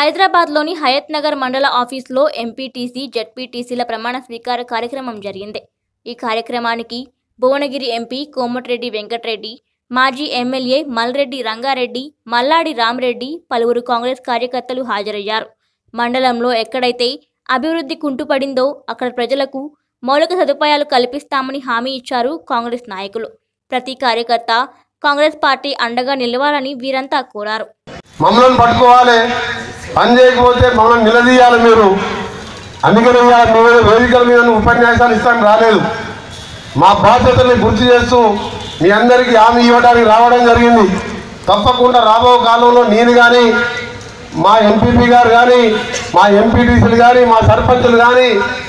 హైదరాబాద్లోని హయత్ నగర్ మండల ఆఫీసులో ఎంపీటీసీ జడ్పీటీసీల ప్రమాణ స్వీకార కార్యక్రమం జరిగింది ఈ కార్యక్రమానికి భువనగిరి ఎంపీ కోమటిరెడ్డి వెంకటరెడ్డి మాజీ ఎమ్మెల్యే మల్రెడ్డి రంగారెడ్డి మల్లాడి రామరెడ్డి పలువురు కాంగ్రెస్ కార్యకర్తలు హాజరయ్యారు మండలంలో ఎక్కడైతే అభివృద్ధి కుంటుపడిందో అక్కడ ప్రజలకు మౌలిక సదుపాయాలు కల్పిస్తామని హామీ ఇచ్చారు కాంగ్రెస్ నాయకులు ప్రతి కార్యకర్త కాంగ్రెస్ పార్టీ అండగా నిలవాలని వీరంతా కోరారు మమ్మల్ని పట్టుకోవాలి పని చేయకపోతే మమ్మల్ని నిలదీయాలి మీరు అందుకని ఇవాళ మీ మీద వేదికల మీద ఉపన్యాసాలు ఇస్తాను రాలేదు మా బాధ్యతల్ని గుర్తు చేస్తూ మీ అందరికీ హామీ ఇవ్వడానికి రావడం జరిగింది తప్పకుండా రాబో కాలంలో నేను కానీ మా ఎంపీపీ గారు కానీ మా ఎంపీటీసీలు కానీ మా సర్పంచులు కానీ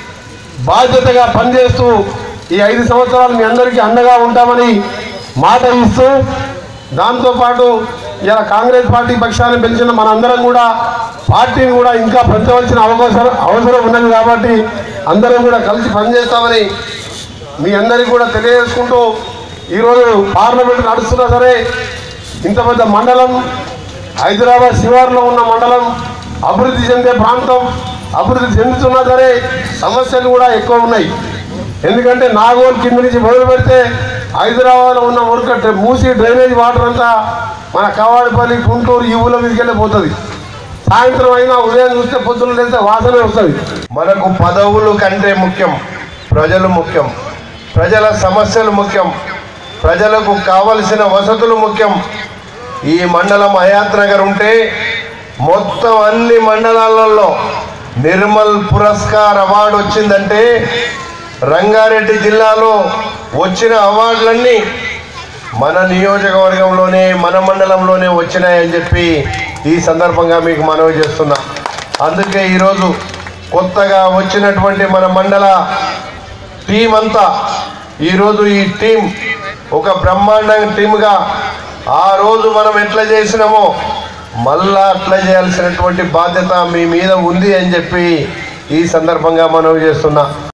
బాధ్యతగా పనిచేస్తూ ఈ ఐదు సంవత్సరాలు మీ అందరికీ అండగా ఉంటామని మాట ఇస్తూ దాంతోపాటు ఇలా కాంగ్రెస్ పార్టీ పక్షాన్ని పిలిచిన మనందరం కూడా పార్టీని కూడా ఇంకా పెంచవలసిన అవకాశం అవసరం ఉన్నది కాబట్టి అందరం కూడా కలిసి పనిచేస్తామని మీ అందరికీ కూడా తెలియజేసుకుంటూ ఈరోజు పార్లమెంట్ నడుస్తున్నా సరే ఇంత పెద్ద మండలం హైదరాబాద్ శివార్లో ఉన్న మండలం అభివృద్ధి చెందే ప్రాంతం అభివృద్ధి చెందుతున్నా సరే సమస్యలు కూడా ఎక్కువ ఉన్నాయి ఎందుకంటే నాగోల్ కింద నుంచి మొదలు పెడితే హైదరాబాద్లో ఉన్న మురుక డ్ర- మూసి డ్రైనేజ్ వాటర్ అంతా మన కవాడిపల్లి గుంటూరు ఈ ఊళ్ళ మీదకి వెళ్ళిపోతుంది సాయంత్రం అయినా ఉదయం చూస్తే పొద్దున్న లేస్తే వాసనే వస్తుంది మనకు పదవులు కంటే ముఖ్యం ప్రజలు ముఖ్యం ప్రజల సమస్యలు ముఖ్యం ప్రజలకు కావలసిన వసతులు ముఖ్యం ఈ మండలం హయాత్ నగర్ ఉంటే మొత్తం అన్ని మండలాలలో నిర్మల్ పురస్కార్ అవార్డు వచ్చిందంటే రంగారెడ్డి జిల్లాలో వచ్చిన అవార్డులన్నీ మన నియోజకవర్గంలోనే మన మండలంలోనే వచ్చినాయని చెప్పి ఈ సందర్భంగా మీకు మనవి చేస్తున్నా అందుకే ఈరోజు కొత్తగా వచ్చినటువంటి మన మండల టీం అంతా ఈరోజు ఈ టీం ఒక బ్రహ్మాండ టీమ్గా ఆ రోజు మనం ఎట్లా చేసినామో మళ్ళా అట్లా చేయాల్సినటువంటి బాధ్యత మీ మీద ఉంది అని చెప్పి ఈ సందర్భంగా మనవి చేస్తున్నా